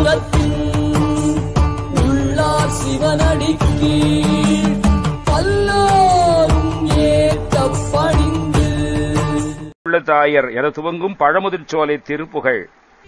புறத்தின் உள்ளார் சிவனடிக்கீழ் பல்லாரும் ஏற்க பணிந்து உள்ள தாயர் என துவங்கும் பழமுதிர் சோலை திருப்புகழ்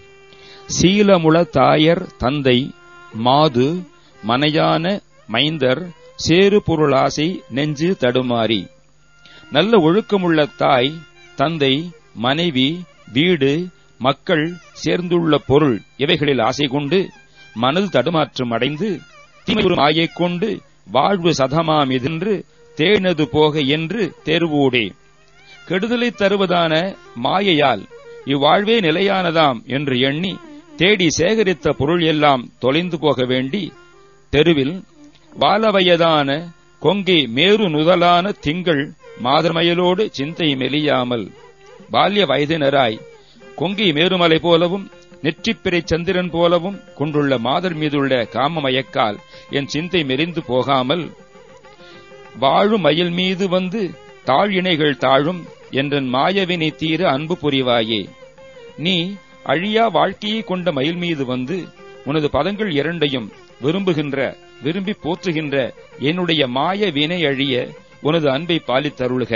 சீலமுள தாயர் தந்தை மாது மனையான மைந்தர் சேறு பொருளாசை நெஞ்சு தடுமாறி நல்ல ஒழுக்கமுள்ள தாய் தந்தை மனைவி வீடு மக்கள் சேர்ந்துள்ள பொருள் இவைகளில் ஆசை கொண்டு மனது தடுமாற்றம் அடைந்து தீமையுறு மாயைக் கொண்டு வாழ்வு சதமாமிதென்று தேனது போக என்று தேர்வூடே கெடுதலை தருவதான மாயையால் இவ்வாழ்வே நிலையானதாம் என்று எண்ணி தேடி சேகரித்த பொருள் எல்லாம் தொலைந்து போக வேண்டி தெருவில் வாலவயதான கொங்கை மேரு நுதலான திங்கள் மாதர்மயலோடு சிந்தை மெலியாமல் பால்ய வயதினராய் கொங்கை மேருமலை போலவும் நெற்றிப்பிறை சந்திரன் போலவும் கொண்டுள்ள மாதர் மீதுள்ள காமமயக்கால் என் சிந்தை மெலிந்து போகாமல் வாழும் மயில் மீது வந்து தாழ் இணைகள் தாழும் என்றன் மாயவினை தீர அன்பு புரிவாயே நீ அழியா வாழ்க்கையை கொண்ட மயில் மீது வந்து உனது பதங்கள் இரண்டையும் விரும்புகின்ற விரும்பி போற்றுகின்ற என்னுடைய மாய வினை அழிய உனது அன்பை பாலித்தருளுக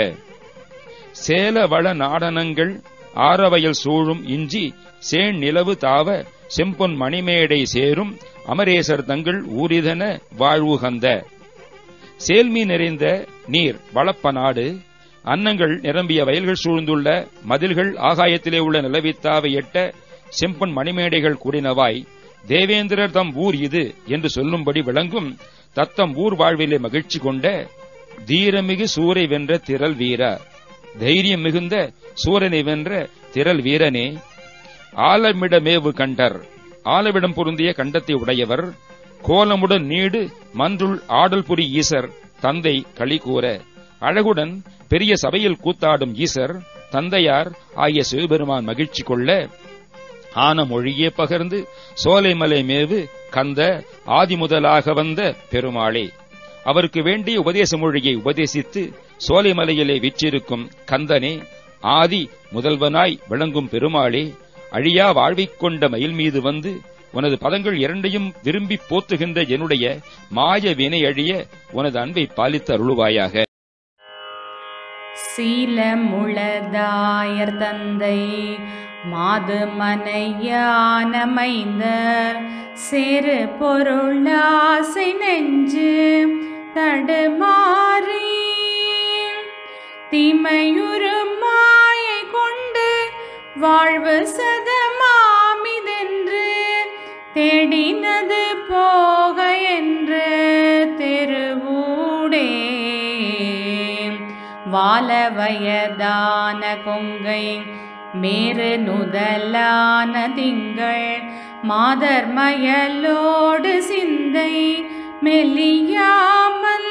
சேல வள நாடனங்கள் ஆரவயல் சூழும் இஞ்சி சேண் நிலவு தாவ செம்பொன் மணிமேடை சேரும் அமரேசர் தங்கள் ஊரிதன வாழ்வுகந்த சேல்மீ நிறைந்த நீர் வளப்ப நாடு அன்னங்கள் நிரம்பிய வயல்கள் சூழ்ந்துள்ள மதில்கள் ஆகாயத்திலே உள்ள நிலவித்தாவை எட்ட செம்பன் மணிமேடைகள் கூடினவாய் தேவேந்திரர் தம் ஊர் இது என்று சொல்லும்படி விளங்கும் தத்தம் ஊர் வாழ்விலே மகிழ்ச்சி கொண்ட தீரமிகு சூரை வென்ற திரள் வீரா தைரியம் மிகுந்த சூரனை வென்ற திரள் வீரனே ஆலமிடமேவு கண்டர் ஆலவிடம் பொருந்திய கண்டத்தை உடையவர் கோலமுடன் நீடு மன்றுள் ஆடல் புரி ஈசர் தந்தை களி கூற அழகுடன் பெரிய சபையில் கூத்தாடும் ஈசர் தந்தையார் ஆகிய சிவபெருமான் மகிழ்ச்சி கொள்ள ஆன மொழியே பகர்ந்து சோலைமலை மேவு கந்த ஆதி முதலாக வந்த பெருமாளே அவருக்கு வேண்டிய உபதேச மொழியை உபதேசித்து சோலைமலையிலே விற்றிருக்கும் கந்தனே ஆதி முதல்வனாய் விளங்கும் பெருமாளே அழியா வாழ்வைக் கொண்ட மயில் மீது வந்து உனது பதங்கள் இரண்டையும் விரும்பி போத்துகின்ற என்னுடைய மாய வினை அழிய உனது அன்பை பாலித்து அருளுவாயாக சீலமுளதாயர் தந்தை மாது மனையான மைந்தர் சிறு பொருளாசை நெஞ்சு தடுமாறி தீமையுறு மாயை கொண்டு வாழ்வு சதமாமிதென்று தேடினது போக என்று தெருவூடே வால வயதான கொங்கை மேறு நுதலான திங்கள் மாதர் மயலோடு சிந்தை மெலியாமல்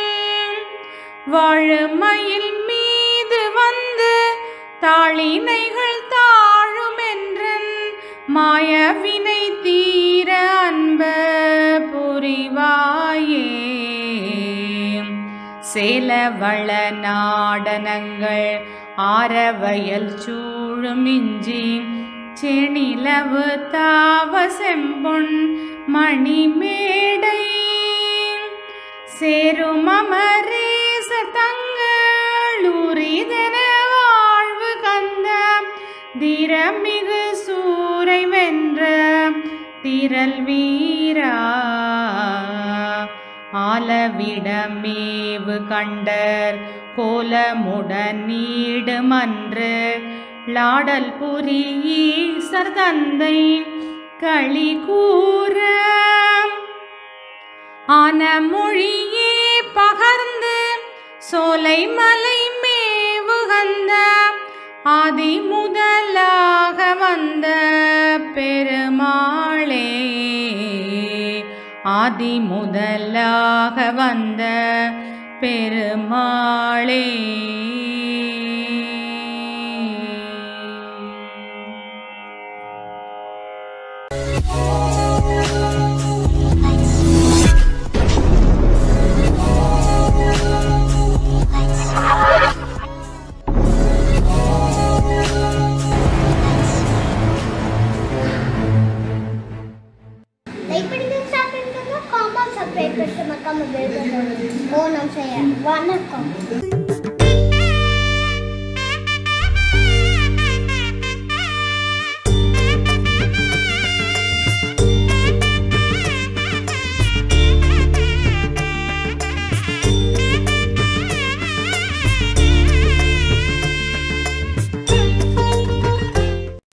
வாழுமயில் மீது வந்து தாளினைகள் தாழும் என்றன் மாயவினை தீர அன்ப புரிவாயே சேலவள நாடனங்கள் ஆரவயல் சூழும் இஞ்சி செணிலவு தாவ செம்பொன் மணிமேடை சேரும் அமரேச தங்களூரிதன வாழ்வு கந்த திறமிகு சூரை வென்ற திரள் வீரா ஆலவிடமேவு கண்டர் கோலமுடன் நீடு மன்று லாடல் புரியீசர் தந்தை களி கூற ஆன மொழியே பகர்ந்து சோலை மலை மேவுகந்த ஆதி முதலாக வந்த பெருமாளே ஆதி முதலாக வந்த பெருமாளே சப்ஸ்கிரைப் பண்ணிட்டு மறக்காம பெல் பட்டன் ஓ நம் செய்ய வணக்கம்